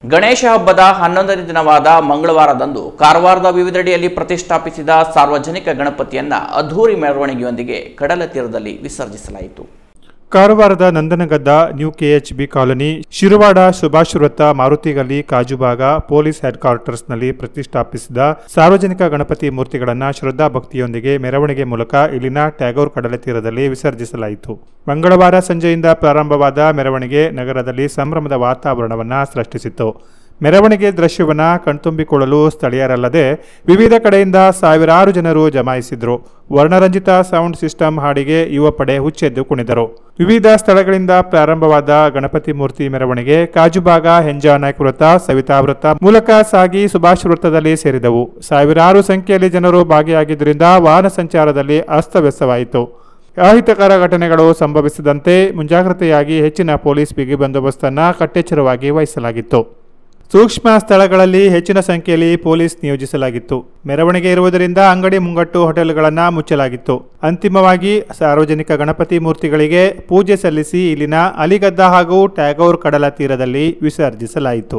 ಗಣೇಶ ಹಬ್ಬದ ಹನ್ನೊಂದನೇ ದಿನವಾದ ಮಂಗಳವಾರದಂದು ಕಾರವಾರದ ವಿವಿಧೆಡೆಯಲ್ಲಿ ಪ್ರತಿಷ್ಠಾಪಿಸಿದ ಸಾರ್ವಜನಿಕ ಗಣಪತಿಯನ್ನ ಅದ್ಧೂರಿ ಮೆರವಣಿಗೆಯೊಂದಿಗೆ ಕಡಲ ತೀರದಲ್ಲಿ ವಿಸರ್ಜಿಸಲಾಯಿತು ಕಾರವಾರದ Nandanagadda new KHB colony Shiruwada Subhash ವೃತ್ತ ಮಾರುತಿಗಲ್ಲಿ ಕಾಜುಬಾಗ ಪೊಲೀಸ್ ಹೆಡ್ ಕ್ವಾರ್ಟರ್ಸ್ನಲ್ಲಿ ಪ್ರತಿಷ್ಠಾಪಿಸಿದ ಸಾರ್ವಜನಿಕ ಗಣಪತಿ ಮೂರ್ತಿಗಳನ್ನು ಶ್ರದ್ಧಾ ಭಕ್ತಿಯೊಂದಿಗೆ ಮೆರವಣಿಗೆ ಮೂಲಕ ಇಲ್ಲಿನ ಟ್ಯಾಗೋರ್ ಕಡಲ ತೀರದಲ್ಲಿ ವಿಸರ್ಜಿಸಲಾಯಿತು ಮಂಗಳವಾರ ಸಂಜೆಯಿಂದ ಪ್ರಾರಂಭವಾದ ಮೆರವಣಿಗೆ ನಗರದಲ್ಲಿ ಸಂಭ್ರಮದ ವಾತಾವರಣವನ್ನು ಸೃಷ್ಟಿಸಿತು ಮೆರವಣಿಗೆ ದೃಶ್ಯವನ್ನು ಕಣ್ತುಂಬಿಕೊಳ್ಳಲು ಸ್ಥಳೀಯರಲ್ಲದೆ ವಿವಿಧ ಕಡೆಯಿಂದ ಸಾವಿರಾರು ಜನರು ಜಮಾಯಿಸಿದ್ರು ವರ್ಣರಂಜಿತ ಸೌಂಡ್ ಸಿಸ್ಟಮ್ ಹಾಡಿಗೆ ಯುವ ಪಡೆ ಹುಚ್ಚೆದ್ದು ಕುಣಿದರು ವಿವಿಧ ಸ್ಥಳಗಳಿಂದ ಪ್ರಾರಂಭವಾದ ಗಣಪತಿ ಮೂರ್ತಿ ಮೆರವಣಿಗೆ ಕಾಜುಬಾಗ ಹೆಂಜಾನಾಯ್ಕ ವೃತ್ತ ಸವಿತಾ ವೃತ್ತ ಮೂಲಕ ಸಾಗಿ ಸುಭಾಷ್ ವೃತ್ತದಲ್ಲಿ ಸೇರಿದವು ಸಾವಿರಾರು ಸಂಖ್ಯೆಯಲ್ಲಿ ಜನರು ಭಾಗಿಯಾಗಿದ್ದರಿಂದ ವಾಹನ ಸಂಚಾರದಲ್ಲಿ ಅಸ್ತವ್ಯಸ್ತವಾಯಿತು ಅಹಿತಕರ ಘಟನೆಗಳು ಸಂಭವಿಸದಂತೆ ಮುಂಜಾಗ್ರತೆಯಾಗಿ ಹೆಚ್ಚಿನ ಪೊಲೀಸ್ ಬಿಗಿ ಬಂದೋಬಸ್ತನ್ನು ಕಟ್ಟೆಚ್ಚರವಾಗಿ ವಹಿಸಲಾಗಿತ್ತು ಸೂಕ್ಷ್ಮ ಸ್ಥಳಗಳಲ್ಲಿ ಹೆಚ್ಚಿನ ಸಂಖ್ಯೆಯಲ್ಲಿ ಪೊಲೀಸ್ ನಿಯೋಜಿಸಲಾಗಿತ್ತು ಮೆರವಣಿಗೆ ಇರುವುದರಿಂದ ಅಂಗಡಿ ಮುಂಗಟ್ಟು ಹೋಟೆಲ್ಗಳನ್ನು ಮುಚ್ಚಲಾಗಿತ್ತು ಅಂತಿಮವಾಗಿ ಸಾರ್ವಜನಿಕ ಗಣಪತಿ ಮೂರ್ತಿಗಳಿಗೆ ಪೂಜೆ ಸಲ್ಲಿಸಿ ಇಲ್ಲಿನ ಅಲಿಗದ್ದ ಹಾಗೂ ಟ್ಯಾಗೋರ್ ಕಡಲ ತೀರದಲ್ಲಿ ವಿಸರ್ಜಿಸಲಾಯಿತು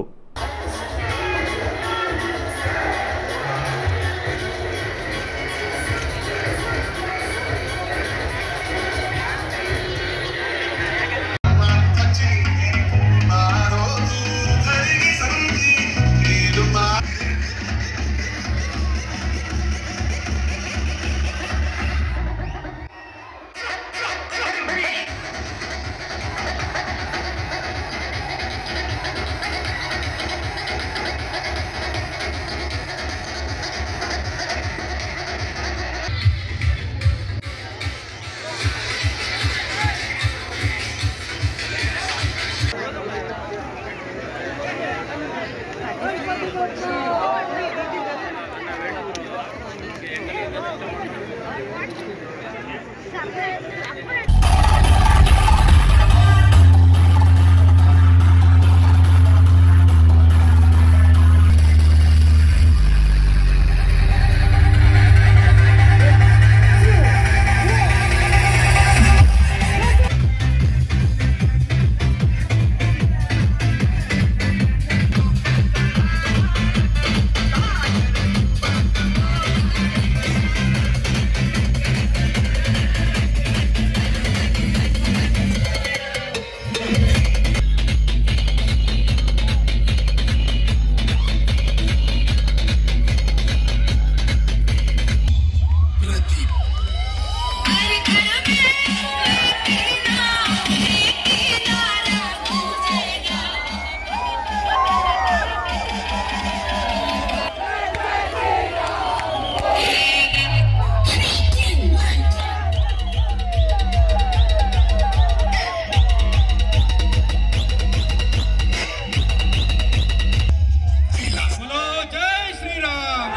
बोलो जय श्री राम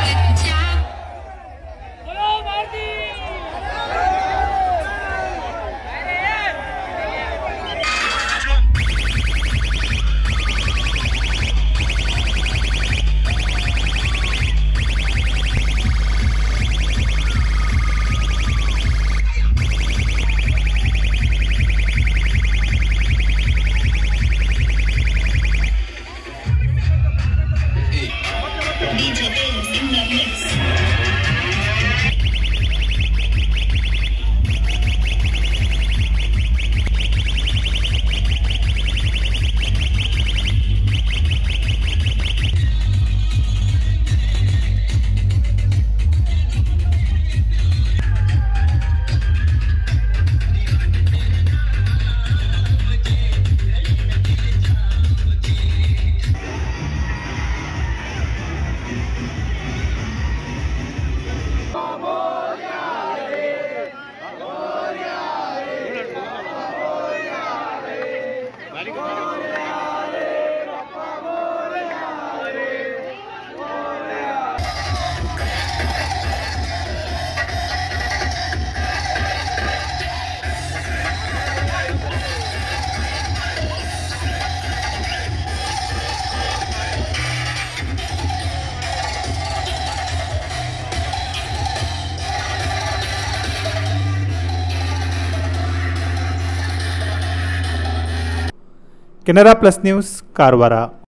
बोलो Bharati DJ Biz in the mix. Canara plus news Karwar